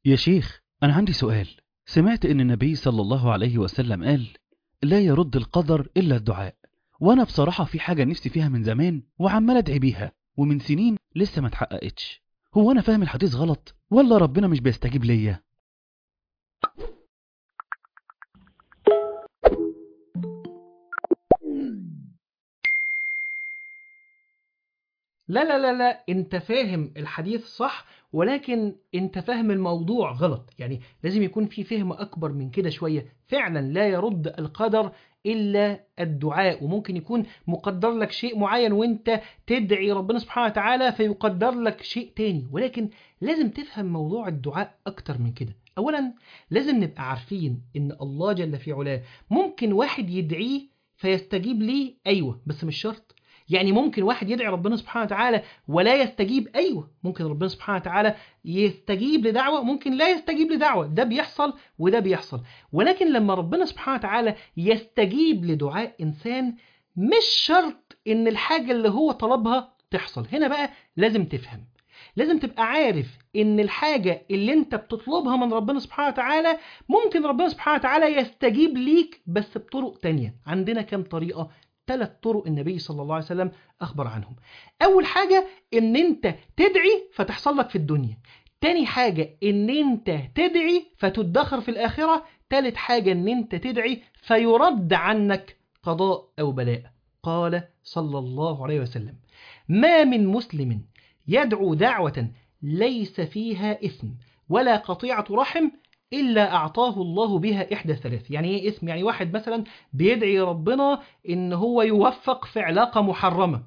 يا شيخ أنا عندي سؤال سمعت إن النبي صلى الله عليه وسلم قال لا يرد القدر إلا الدعاء وأنا بصراحة في حاجة نفسي فيها من زمان وعمال أدعي بيها ومن سنين لسه ما اتحققتش هو أنا فاهم الحديث غلط ولا ربنا مش بيستجيب ليا لا لا لا لا انت فاهم الحديث صح ولكن انت فاهم الموضوع غلط يعني لازم يكون في فهم اكبر من كده شوية فعلا لا يرد القدر الا الدعاء وممكن يكون مقدر لك شيء معين وانت تدعي ربنا سبحانه وتعالى فيقدر لك شيء تاني ولكن لازم تفهم موضوع الدعاء اكتر من كده اولا لازم نبقى عارفين ان الله جل في علاه ممكن واحد يدعيه فيستجيب ليه ايوه بس مش شرط يعني ممكن واحد يدعي ربنا سبحانه وتعالى ولا يستجيب ايوه ممكن ربنا سبحانه وتعالى يستجيب لدعوه ممكن لا يستجيب لدعوه ده بيحصل وده بيحصل ولكن لما ربنا سبحانه وتعالى يستجيب لدعاء انسان مش شرط ان الحاجه اللي هو طلبها تحصل هنا بقى لازم تفهم لازم تبقى عارف ان الحاجة اللي انت بتطلبها من ربنا سبحانه وتعالى ممكن ربنا سبحانه وتعالى يستجيب ليك بس بطرق تانية عندنا كام طريقة ثلاث طرق النبي صلى الله عليه وسلم أخبر عنهم أول حاجة إن أنت تدعي فتحصل لك في الدنيا تاني حاجة إن أنت تدعي فتدخر في الآخرة تالت حاجة إن أنت تدعي فيرد عنك قضاء أو بلاء قال صلى الله عليه وسلم ما من مسلم يدعو دعوة ليس فيها إثم ولا قطيعة رحم إلا أعطاه الله بها إحدى الثلاث يعني إيه اسم يعني واحد مثلا بيدعي ربنا إن هو يوفق في علاقة محرمة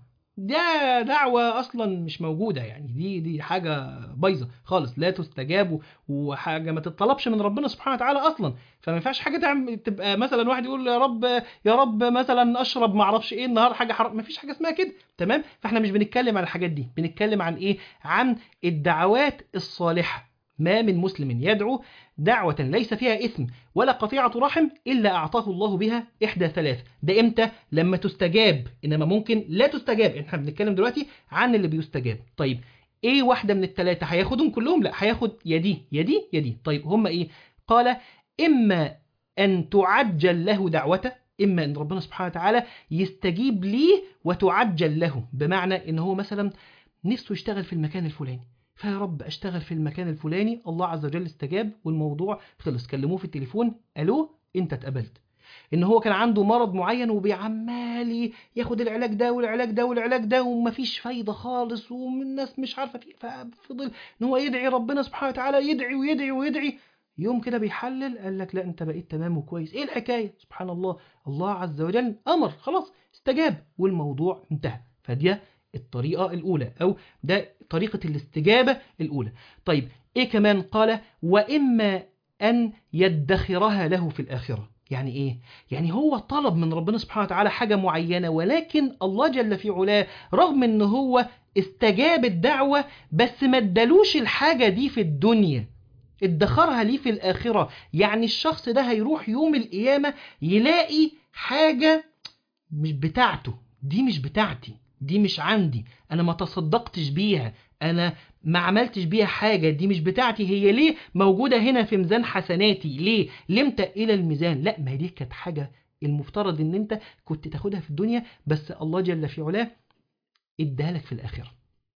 ده دعوة أصلا مش موجودة يعني دي دي حاجة بايظة خالص لا تستجاب وحاجة ما تطلبش من ربنا سبحانه وتعالى أصلا فما ينفعش حاجة تعمل تبقى مثلا واحد يقول يا رب يا رب مثلا أشرب ما أعرفش إيه النهاردة حاجة حرام ما فيش حاجة اسمها كده تمام فإحنا مش بنتكلم عن الحاجات دي بنتكلم عن إيه عن الدعوات الصالحة ما من مسلم يدعو دعوة ليس فيها إثم ولا قطيعة رحم إلا أعطاه الله بها إحدى ثلاث ده إمتى؟ لما تستجاب إنما ممكن لا تستجاب إحنا بنتكلم دلوقتي عن اللي بيستجاب طيب إيه واحدة من الثلاثة هياخدهم كلهم؟ لا هياخد يدي يدي يدي طيب هم إيه؟ قال إما أن تعجل له دعوته إما أن ربنا سبحانه وتعالى يستجيب ليه وتعجل له بمعنى إن هو مثلا نفسه يشتغل في المكان الفلاني فيا رب اشتغل في المكان الفلاني الله عز وجل استجاب والموضوع خلص كلموه في التليفون الو انت اتقبلت ان هو كان عنده مرض معين وبيعمال ياخد العلاج ده والعلاج ده والعلاج ده ومفيش فايده خالص والناس مش عارفه فيه ففضل ان هو يدعي ربنا سبحانه وتعالى يدعي ويدعي ويدعي يوم كده بيحلل قال لك لا انت بقيت تمام وكويس ايه الحكايه سبحان الله الله عز وجل امر خلاص استجاب والموضوع انتهى فدي الطريقة الأولى أو ده طريقة الاستجابة الأولى طيب إيه كمان قال وإما أن يدخرها له في الآخرة يعني إيه؟ يعني هو طلب من ربنا سبحانه وتعالى حاجة معينة ولكن الله جل في علاه رغم أن هو استجاب الدعوة بس ما ادالوش الحاجة دي في الدنيا ادخرها ليه في الآخرة يعني الشخص ده هيروح يوم القيامة يلاقي حاجة مش بتاعته دي مش بتاعتي دي مش عندي انا ما تصدقتش بيها انا ما عملتش بيها حاجة دي مش بتاعتي هي ليه موجودة هنا في ميزان حسناتي ليه لم الى الميزان لا ما دي كانت حاجة المفترض ان انت كنت تاخدها في الدنيا بس الله جل في علاه اداها لك في الاخرة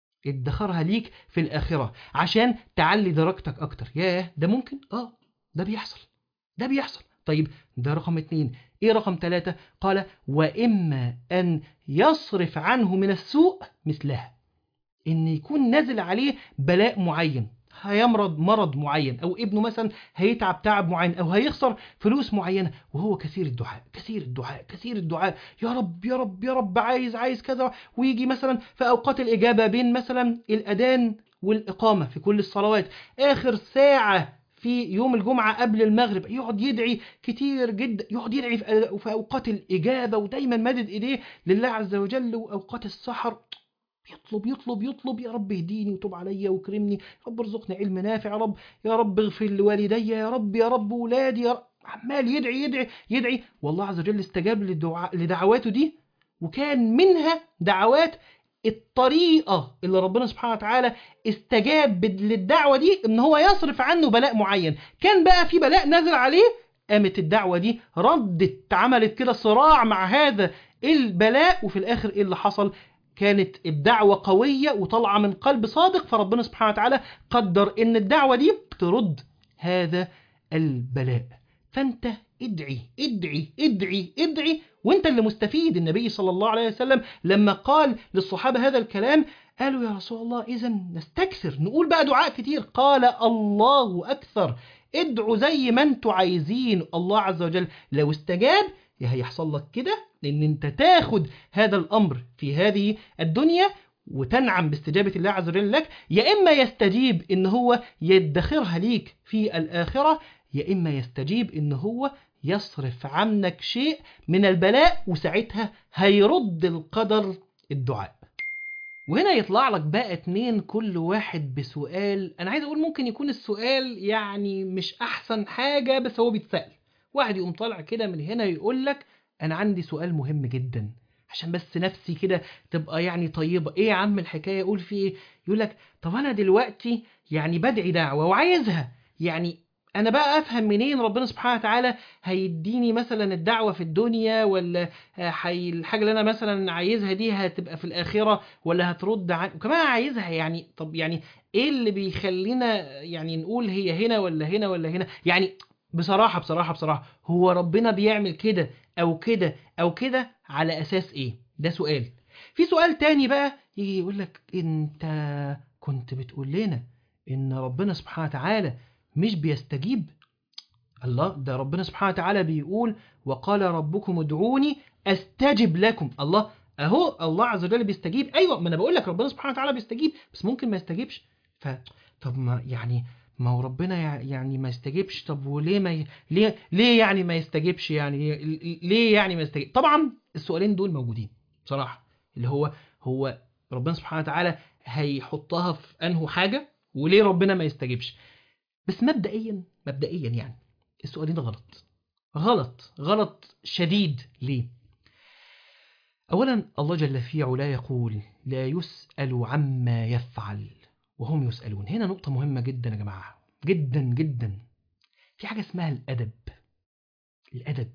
ادخرها ليك في الاخرة عشان تعلي درجتك اكتر ياه ده ممكن اه ده بيحصل ده بيحصل طيب ده رقم اتنين ايه رقم ثلاثة قال واما ان يصرف عنه من السوء مثلها ان يكون نازل عليه بلاء معين هيمرض مرض معين او ابنه مثلا هيتعب تعب معين او هيخسر فلوس معينه وهو كثير الدعاء كثير الدعاء كثير الدعاء يا رب يا رب يا رب عايز عايز كذا ويجي مثلا في اوقات الاجابه بين مثلا الاذان والاقامه في كل الصلوات اخر ساعه في يوم الجمعة قبل المغرب يقعد يدعي كتير جدا يقعد يدعي في أوقات الإجابة ودايما مدد إيديه لله عز وجل وأوقات السحر يطلب يطلب يطلب يا رب اهديني وتوب عليا واكرمني يا رب ارزقني علم نافع يا رب يا رب اغفر لوالدي يا رب يا رب ولادي يا رب عمال يدعي يدعي يدعي والله عز وجل استجاب لدعا لدعواته دي وكان منها دعوات الطريقة اللي ربنا سبحانه وتعالى استجاب بد- للدعوة دي ان هو يصرف عنه بلاء معين كان بقى في بلاء نازل عليه قامت الدعوة دي ردت عملت كده صراع مع هذا البلاء وفي الاخر ايه اللي حصل كانت الدعوة قوية وطالعة من قلب صادق فربنا سبحانه وتعالى قدر ان الدعوة دي ترد هذا البلاء فانت ادعي ادعي ادعي ادعي وانت اللي مستفيد النبي صلى الله عليه وسلم لما قال للصحابة هذا الكلام قالوا يا رسول الله اذا نستكثر نقول بقى دعاء كتير قال الله اكثر ادعوا زي ما انتوا عايزين الله عز وجل لو استجاب يا هيحصل لك كده لان انت تاخد هذا الامر في هذه الدنيا وتنعم باستجابة الله عز وجل لك يا إما يستجيب إن هو يدخرها ليك في الآخرة يا إما يستجيب إن هو يصرف عنك شيء من البلاء وساعتها هيرد القدر الدعاء وهنا يطلع لك بقى اتنين كل واحد بسؤال انا عايز اقول ممكن يكون السؤال يعني مش احسن حاجة بس هو بيتسأل واحد يقوم طالع كده من هنا يقول لك انا عندي سؤال مهم جدا عشان بس نفسي كده تبقى يعني طيبة ايه يا عم الحكاية يقول في ايه يقول لك طب انا دلوقتي يعني بدعي دعوة وعايزها يعني انا بقى افهم منين ربنا سبحانه وتعالى هيديني مثلا الدعوة في الدنيا ولا حي الحاجة اللي انا مثلا عايزها دي هتبقى في الاخرة ولا هترد عن وكمان عايزها يعني طب يعني ايه اللي بيخلينا يعني نقول هي هنا ولا هنا ولا هنا يعني بصراحة بصراحة بصراحة هو ربنا بيعمل كده او كده او كده على اساس ايه ده سؤال في سؤال تاني بقى يجي يقول لك انت كنت بتقول لنا ان ربنا سبحانه وتعالى مش بيستجيب الله ده ربنا سبحانه وتعالى بيقول وقال ربكم ادعوني استجب لكم الله اهو الله عز وجل بيستجيب ايوه ما انا بقول لك ربنا سبحانه وتعالى بيستجيب بس ممكن ما يستجيبش ف طب ما يعني ما هو ربنا يع- يعني ما يستجيبش طب وليه ما ي... ليه ليه يعني ما يستجيبش يعني ليه يعني ما يستجيب طبعا السؤالين دول موجودين بصراحه اللي هو هو ربنا سبحانه وتعالى هيحطها في انه حاجه وليه ربنا ما يستجيبش بس مبدئيا مبدئيا يعني السؤالين غلط غلط غلط شديد ليه اولا الله جل في علا يقول لا يسأل عما يفعل وهم يسألون هنا نقطة مهمة جدا يا جماعة جدا جدا في حاجة اسمها الأدب الأدب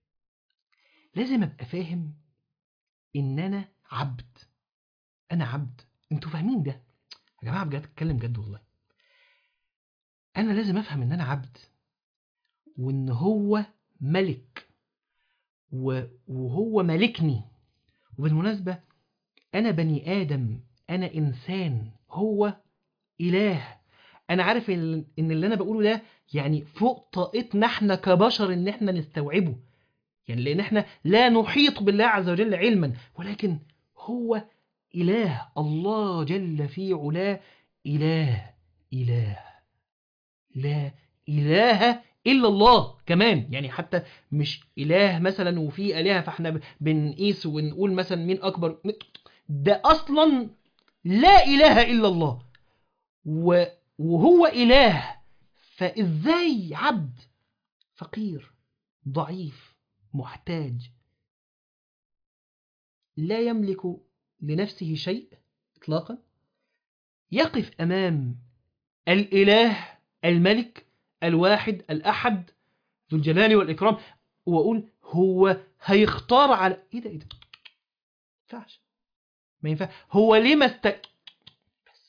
لازم أبقى فاهم إن أنا عبد أنا عبد أنتوا فاهمين ده يا جماعة بجد أتكلم جد والله أنا لازم أفهم إن أنا عبد وإن هو ملك و- وهو ملكني وبالمناسبة أنا بني آدم أنا إنسان هو إله أنا عارف ال- إن اللي أنا بقوله ده يعني فوق طاقتنا إحنا كبشر إن إحنا نستوعبه يعني لأن إحنا لا نحيط بالله عز وجل علما ولكن هو إله الله جل في علاه إله إله لا إله إلا الله كمان يعني حتى مش إله مثلا وفي آلهة فإحنا ب- بنقيس ونقول مثلا مين أكبر ده أصلا لا إله إلا الله و- وهو إله فإزاي عبد فقير ضعيف محتاج لا يملك لنفسه شيء إطلاقا يقف أمام الإله الملك الواحد الأحد ذو الجلال والإكرام وأقول هو هيختار على إيه ده إيه ده ما ينفعش ما ينفع هو ليه ما است بس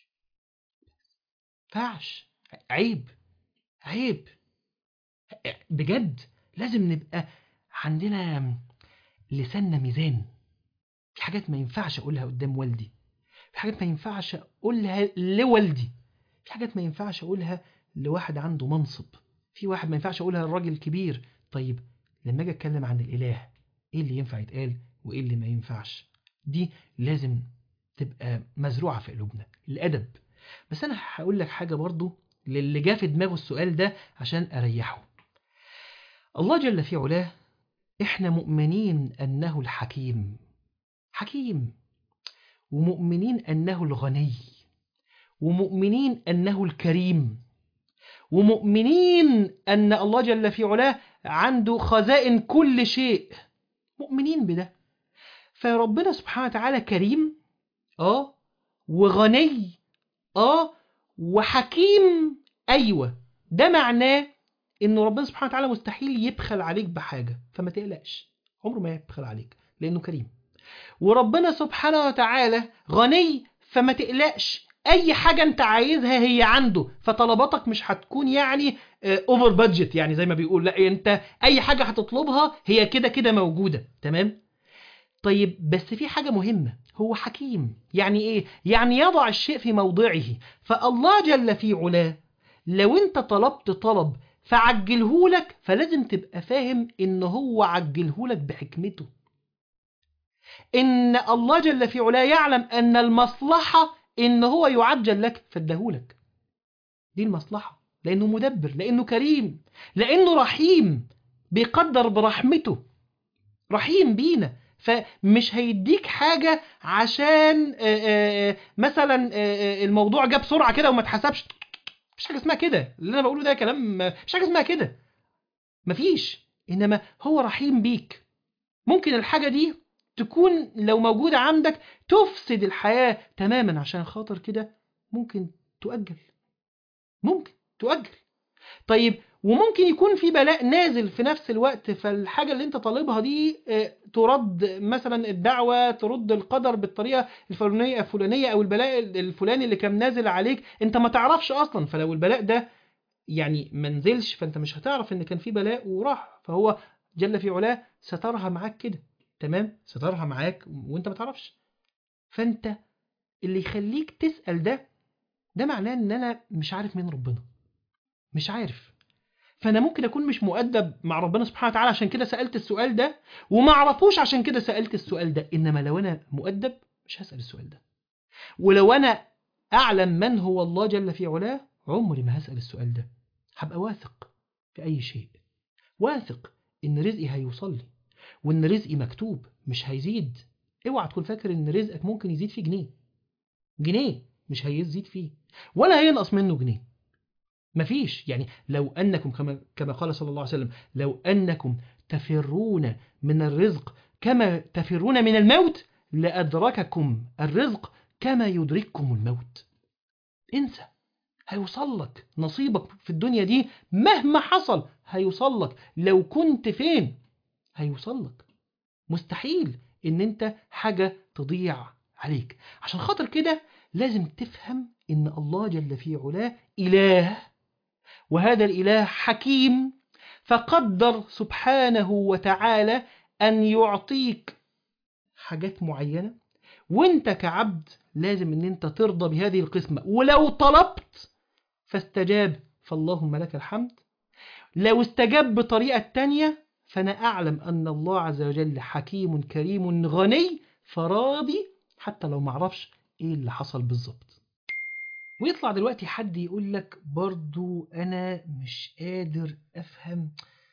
ينفعش عيب عيب بجد لازم نبقى عندنا لساننا ميزان في حاجات ما ينفعش اقولها قدام والدي في حاجات ما ينفعش اقولها لوالدي في حاجات ما ينفعش اقولها لواحد عنده منصب في واحد ما ينفعش اقولها للراجل الكبير طيب لما اجي اتكلم عن الاله ايه اللي ينفع يتقال وايه اللي ما ينفعش دي لازم تبقى مزروعه في قلوبنا الادب بس انا هقول لك حاجه برضو للي جه في دماغه السؤال ده عشان اريحه الله جل في علاه احنا مؤمنين انه الحكيم حكيم ومؤمنين انه الغني ومؤمنين انه الكريم ومؤمنين ان الله جل في علاه عنده خزائن كل شيء مؤمنين بده فربنا سبحانه وتعالى كريم اه وغني اه وحكيم ايوه ده معناه انه ربنا سبحانه وتعالى مستحيل يبخل عليك بحاجه فما تقلقش عمره ما يبخل عليك لانه كريم وربنا سبحانه وتعالى غني فما تقلقش اي حاجه انت عايزها هي عنده فطلباتك مش هتكون يعني اوفر بادجت يعني زي ما بيقول لا انت اي حاجه هتطلبها هي كده كده موجوده تمام طيب بس في حاجه مهمه هو حكيم يعني ايه يعني يضع الشيء في موضعه فالله جل في علاه لو انت طلبت طلب فعجلهولك فلازم تبقى فاهم ان هو عجلهولك بحكمته ان الله جل في علاه يعلم ان المصلحة ان هو يعجل لك فادهولك دي المصلحة لانه مدبر لانه كريم لانه رحيم بيقدر برحمته رحيم بينا فمش هيديك حاجة عشان آآ آآ مثلا آآ الموضوع جاب بسرعة كده وما اتحسبش مش حاجة اسمها كده اللي انا بقوله ده كلام مش حاجة اسمها كده مفيش انما هو رحيم بيك ممكن الحاجة دي تكون لو موجودة عندك تفسد الحياة تماما عشان خاطر كده ممكن تؤجل ممكن تؤجل طيب وممكن يكون في بلاء نازل في نفس الوقت فالحاجة اللي انت طالبها دي ترد مثلا الدعوة ترد القدر بالطريقة الفلانية الفلانية او البلاء الفلاني اللي كان نازل عليك انت ما تعرفش اصلا فلو البلاء ده يعني منزلش فانت مش هتعرف ان كان في بلاء وراح فهو جل في علاه سترها معاك كده تمام سترها معاك وانت ما تعرفش فانت اللي يخليك تسأل ده ده معناه ان انا مش عارف مين ربنا مش عارف فانا ممكن اكون مش مؤدب مع ربنا سبحانه وتعالى عشان كده سالت السؤال ده وما اعرفوش عشان كده سالت السؤال ده انما لو انا مؤدب مش هسال السؤال ده ولو انا اعلم من هو الله جل في علاه عمري ما هسال السؤال ده هبقى واثق في اي شيء واثق ان رزقي هيوصل لي وان رزقي مكتوب مش هيزيد اوعى تكون فاكر ان رزقك ممكن يزيد فيه جنيه جنيه مش هيزيد فيه ولا هينقص منه جنيه مفيش يعني لو أنكم كما, كما قال صلى الله عليه وسلم لو أنكم تفرون من الرزق كما تفرون من الموت لأدرككم الرزق كما يدرككم الموت انسى هيوصل لك نصيبك في الدنيا دي مهما حصل هيوصل لك لو كنت فين هيوصل لك مستحيل ان انت حاجة تضيع عليك عشان خاطر كده لازم تفهم ان الله جل في علاه إله وهذا الإله حكيم فقدر سبحانه وتعالى أن يعطيك حاجات معينة وانت كعبد لازم ان انت ترضى بهذه القسمة ولو طلبت فاستجاب فاللهم لك الحمد لو استجاب بطريقة تانية فأنا أعلم أن الله عز وجل حكيم كريم غني فراضي حتى لو معرفش إيه اللي حصل بالظبط ويطلع دلوقتي حد يقول لك برضو أنا مش قادر أفهم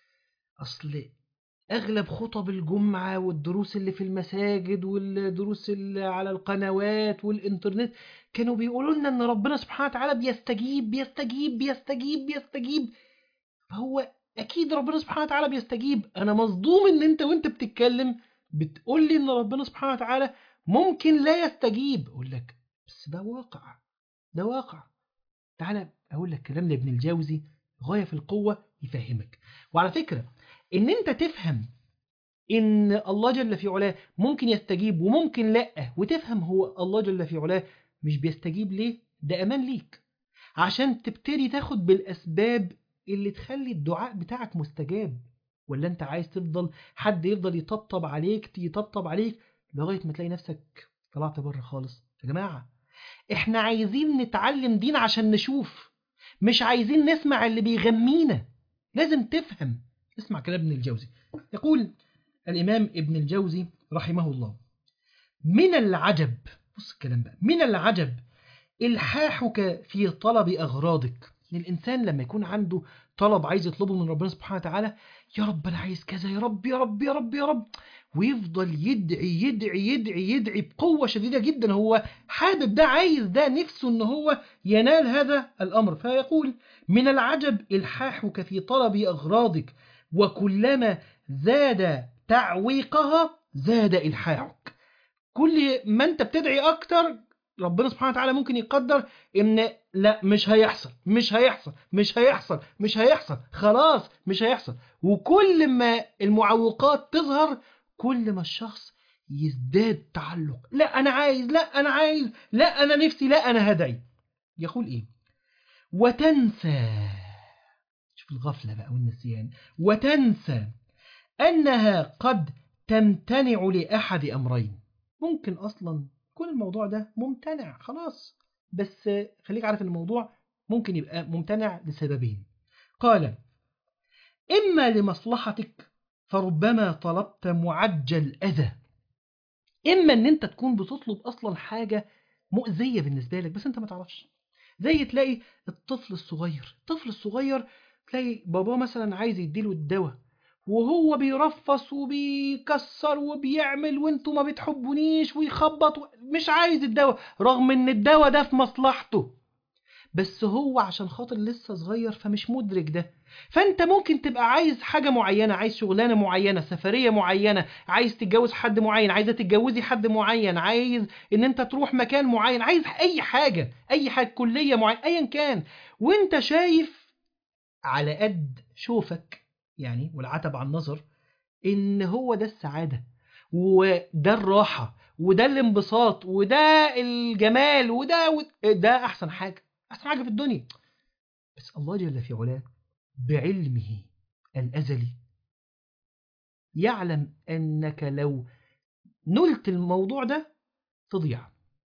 أصل أغلب خطب الجمعة والدروس اللي في المساجد والدروس اللي على القنوات والإنترنت كانوا بيقولوا لنا إن ربنا سبحانه وتعالى بيستجيب بيستجيب بيستجيب بيستجيب فهو أكيد ربنا سبحانه وتعالى بيستجيب أنا مصدوم إن أنت وأنت بتتكلم بتقول لي إن ربنا سبحانه وتعالى ممكن لا يستجيب أقول لك بس ده واقع ده واقع تعالى أقول لك كلام لابن الجوزي غاية في القوة يفهمك وعلى فكرة ان انت تفهم ان الله جل في علاه ممكن يستجيب وممكن لا وتفهم هو الله جل في علاه مش بيستجيب ليه ده امان ليك عشان تبتدي تاخد بالاسباب اللي تخلي الدعاء بتاعك مستجاب ولا انت عايز تفضل حد يفضل يطبطب عليك يطبطب عليك لغاية ما تلاقي نفسك طلعت بره خالص يا جماعة احنا عايزين نتعلم دين عشان نشوف مش عايزين نسمع اللي بيغمينا لازم تفهم اسمع كلام ابن الجوزي يقول الإمام ابن الجوزي رحمه الله من العجب بص الكلام بقى من العجب إلحاحك في طلب أغراضك الإنسان لما يكون عنده طلب عايز يطلبه من ربنا سبحانه وتعالى يا رب أنا عايز كذا يا رب يا رب يا رب يا رب ويفضل يدعي يدعي يدعي يدعي بقوة شديدة جدا هو حابب ده عايز ده نفسه ان هو ينال هذا الأمر فيقول من العجب إلحاحك في طلب أغراضك وكلما زاد تعويقها زاد إلحاحك كل ما انت بتدعي اكتر ربنا سبحانه وتعالى ممكن يقدر ان لا مش هيحصل مش هيحصل مش هيحصل مش هيحصل خلاص مش هيحصل وكل ما المعوقات تظهر كل ما الشخص يزداد تعلق لا انا عايز لا انا عايز لا انا نفسي لا انا هدعي يقول ايه وتنسى شوف الغفلة بقى والنسيان وتنسى أنها قد تمتنع لأحد أمرين ممكن أصلا يكون الموضوع ده ممتنع خلاص بس خليك عارف ان الموضوع ممكن يبقى ممتنع لسببين قال إما لمصلحتك فربما طلبت معجل أذى إما أن أنت تكون بتطلب أصلا حاجة مؤذية بالنسبة لك بس أنت ما تعرفش زي تلاقي الطفل الصغير الطفل الصغير تلاقي باباه مثلا عايز يديله الدواء وهو بيرفص وبيكسر وبيعمل وانتوا ما بتحبونيش ويخبط و... مش عايز الدواء رغم ان الدواء ده في مصلحته بس هو عشان خاطر لسه صغير فمش مدرك ده فانت ممكن تبقى عايز حاجة معينة عايز شغلانة معينة سفرية معينة عايز تتجوز حد معين عايزة تتجوزي حد معين عايز ان انت تروح مكان معين عايز اي حاجة اي حاجة كلية معينة ايا كان وانت شايف على قد شوفك يعني والعتب عن النظر ان هو ده السعادة وده الراحة وده الانبساط وده الجمال وده و... ده احسن حاجة احسن حاجة في الدنيا بس الله جل في علاه بعلمه الازلي يعلم انك لو نلت الموضوع ده تضيع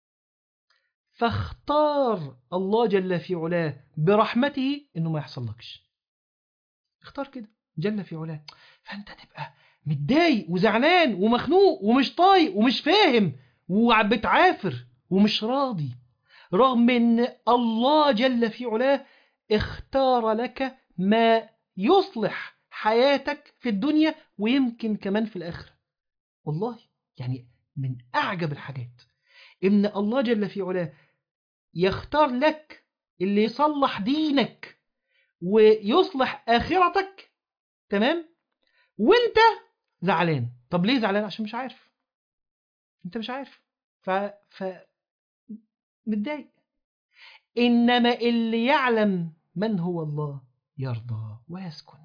فاختار الله جل في علاه برحمته انه ما يحصلكش اختار كده جل في علاه فانت تبقى متضايق وزعلان ومخنوق ومش طايق ومش فاهم وبتعافر ومش راضي رغم ان الله جل في علاه اختار لك ما يصلح حياتك في الدنيا ويمكن كمان في الآخرة والله يعني من أعجب الحاجات إن الله جل في علاه يختار لك اللي يصلح دينك ويصلح آخرتك تمام وانت زعلان طب ليه زعلان عشان مش عارف انت مش عارف ف, ف... متضايق انما اللي يعلم من هو الله يرضى ويسكن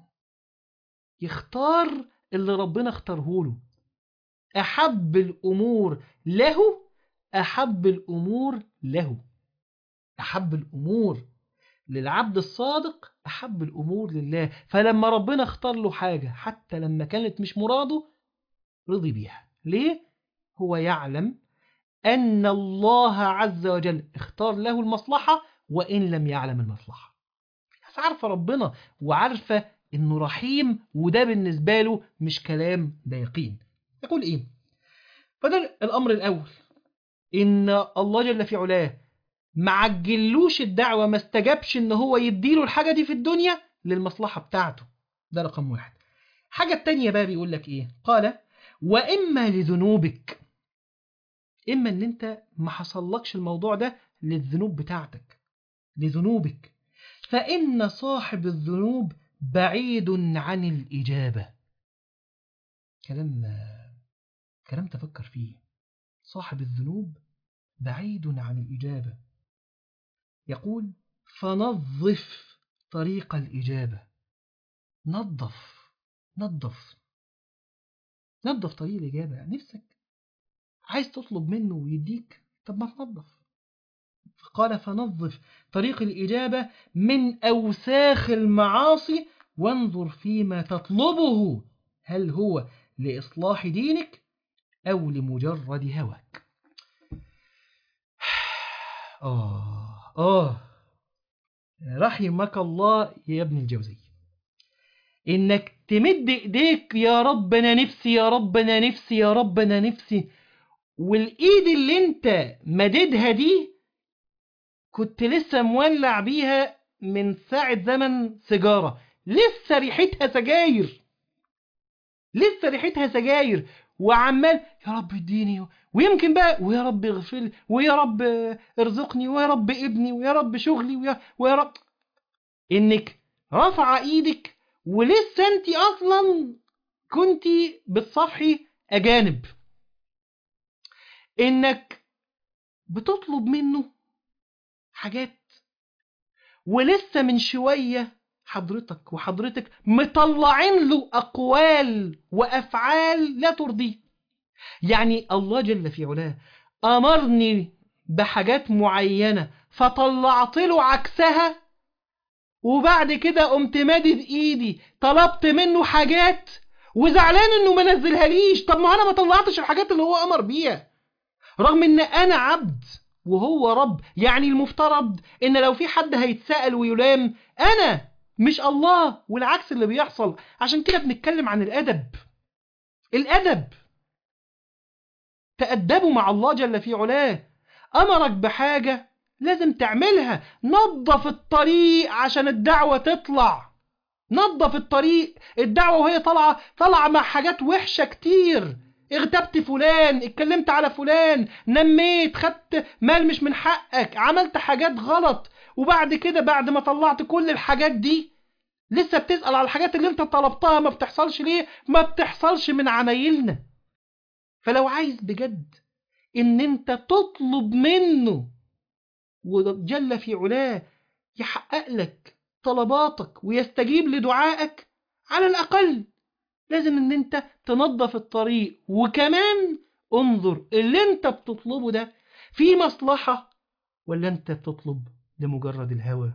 يختار اللي ربنا اختاره له احب الامور له احب الامور له احب الامور للعبد الصادق أحب الأمور لله فلما ربنا اختار له حاجة حتى لما كانت مش مراده رضي بيها ليه؟ هو يعلم أن الله عز وجل اختار له المصلحة وإن لم يعلم المصلحة ناس عارفة ربنا وعارفة إنه رحيم وده بالنسبة له مش كلام ده يقين يقول إيه؟ فده الأمر الأول إن الله جل في علاه ما عجلوش الدعوة ما استجابش ان هو يديله الحاجة دي في الدنيا للمصلحة بتاعته ده رقم واحد حاجة التانية بقى بيقول لك ايه قال وإما لذنوبك إما ان انت ما حصلكش الموضوع ده للذنوب بتاعتك لذنوبك فإن صاحب الذنوب بعيد عن الإجابة كلام كلام تفكر فيه صاحب الذنوب بعيد عن الإجابة يقول فنظف طريق الإجابة نظف نظف نظف طريق الإجابة يعني نفسك عايز تطلب منه ويديك طب ما تنظف قال فنظف طريق الإجابة من أوساخ المعاصي وانظر فيما تطلبه هل هو لإصلاح دينك أو لمجرد هواك آه آه رحمك الله يا ابن الجوزي إنك تمد إيديك يا رب أنا نفسي يا رب أنا نفسي يا رب أنا نفسي والإيد اللي أنت مددها دي كنت لسه مولع بيها من ساعة زمن سيجارة لسه ريحتها سجاير لسه ريحتها سجاير وعمال يا رب اديني ويمكن بقى ويا رب اغفر لي ويا رب ارزقني ويا رب ابني ويا رب شغلي ويا, ويا رب انك رافعه ايدك ولسه انت اصلا كنت بتصفحي اجانب انك بتطلب منه حاجات ولسه من شوية حضرتك وحضرتك مطلعين له أقوال وأفعال لا ترضيه يعني الله جل في علاه أمرني بحاجات معينة فطلعت له عكسها وبعد كده قمت مادد ايدي طلبت منه حاجات وزعلان انه ما نزلهاليش طب ما انا ما طلعتش الحاجات اللي هو امر بيها رغم ان انا عبد وهو رب يعني المفترض ان لو في حد هيتسأل ويلام انا مش الله والعكس اللي بيحصل عشان كده بنتكلم عن الادب الادب تأدبوا مع الله جل في علاه امرك بحاجة لازم تعملها نظف الطريق عشان الدعوة تطلع نظف الطريق الدعوة وهي طالعة طالعة مع حاجات وحشة كتير اغتبت فلان اتكلمت على فلان نميت خدت مال مش من حقك عملت حاجات غلط وبعد كده بعد ما طلعت كل الحاجات دي لسه بتسأل على الحاجات اللي انت طلبتها ما بتحصلش ليه ما بتحصلش من عمايلنا فلو عايز بجد ان انت تطلب منه وجل في علاه يحقق لك طلباتك ويستجيب لدعائك على الأقل لازم ان انت تنظف الطريق وكمان انظر اللي انت بتطلبه ده في مصلحة ولا انت بتطلب لمجرد الهوى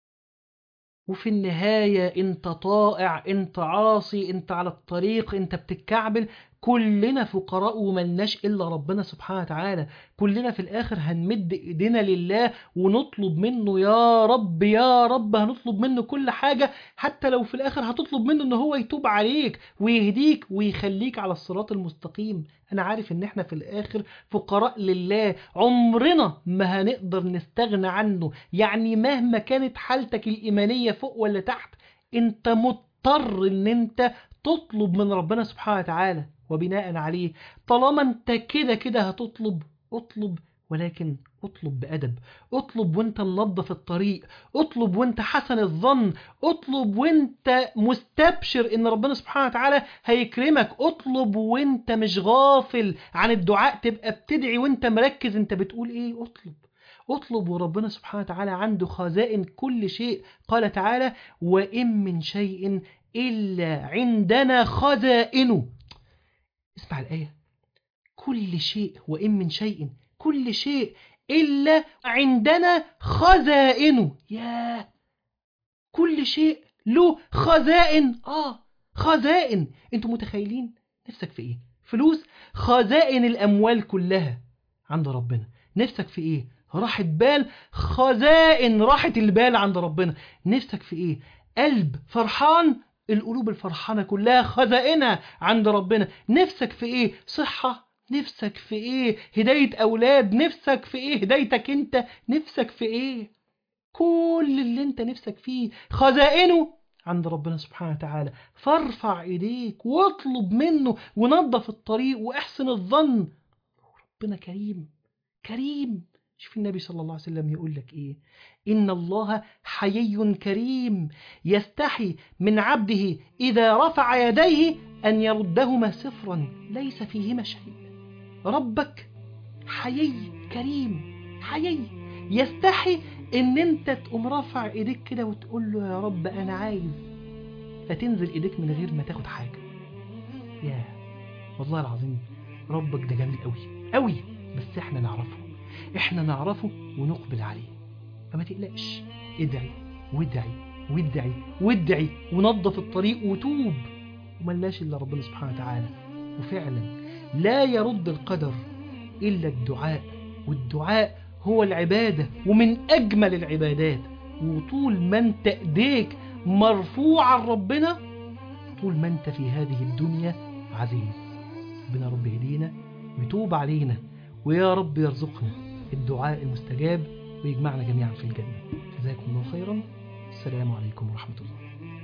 وفي النهاية انت طائع انت عاصي انت على الطريق انت بتتكعبل كلنا فقراء وملناش إلا ربنا سبحانه وتعالى كلنا في الآخر هنمد إيدينا لله ونطلب منه يا رب يا رب هنطلب منه كل حاجة حتى لو في الآخر هتطلب منه إن هو يتوب عليك ويهديك ويخليك على الصراط المستقيم أنا عارف إن إحنا في الآخر فقراء لله عمرنا ما هنقدر نستغنى عنه يعني مهما كانت حالتك الإيمانية فوق ولا تحت أنت مضطر إن أنت تطلب من ربنا سبحانه وتعالى وبناء عليه طالما انت كده كده هتطلب اطلب ولكن اطلب بأدب اطلب وانت منظف الطريق اطلب وانت حسن الظن اطلب وانت مستبشر ان ربنا سبحانه وتعالى هيكرمك اطلب وانت مش غافل عن الدعاء تبقى بتدعي وانت مركز انت بتقول ايه اطلب اطلب وربنا سبحانه وتعالى عنده خزائن كل شيء قال تعالى وإن من شيء إلا عندنا خزائنه اسمع الآية كل شيء وإن من شيء كل شيء إلا عندنا خزائنه يا كل شيء له خزائن آه خزائن انتوا متخيلين نفسك في ايه فلوس خزائن الأموال كلها عند ربنا نفسك في ايه راحة بال خزائن راحة البال عند ربنا نفسك في ايه قلب فرحان القلوب الفرحانة كلها خزائنها عند ربنا نفسك في ايه صحة نفسك في ايه هداية اولاد نفسك في ايه هدايتك انت نفسك في ايه كل اللي انت نفسك فيه خزائنه عند ربنا سبحانه وتعالى فارفع ايديك واطلب منه ونظف الطريق واحسن الظن ربنا كريم كريم شوف النبي صلى الله عليه وسلم يقول لك ايه ان الله حيي كريم يستحي من عبده اذا رفع يديه ان يردهما صفرا ليس فيهما شيء ربك حيي كريم حيي يستحي ان انت تقوم رافع ايديك كده وتقول له يا رب انا عايز فتنزل ايديك من غير ما تاخد حاجه يا والله العظيم ربك ده جميل قوي قوي بس احنا نعرفه احنا نعرفه ونقبل عليه فما تقلقش ادعي وادعي وادعي وادعي ونظف الطريق وتوب وملناش الا ربنا سبحانه وتعالى وفعلا لا يرد القدر الا الدعاء والدعاء هو العبادة ومن أجمل العبادات وطول ما انت ايديك مرفوعة لربنا طول ما انت في هذه الدنيا عزيز ربنا رب يهدينا ويتوب علينا ويا رب يرزقنا الدعاء المستجاب ويجمعنا جميعا في الجنة جزاكم الله خيرا السلام عليكم ورحمة الله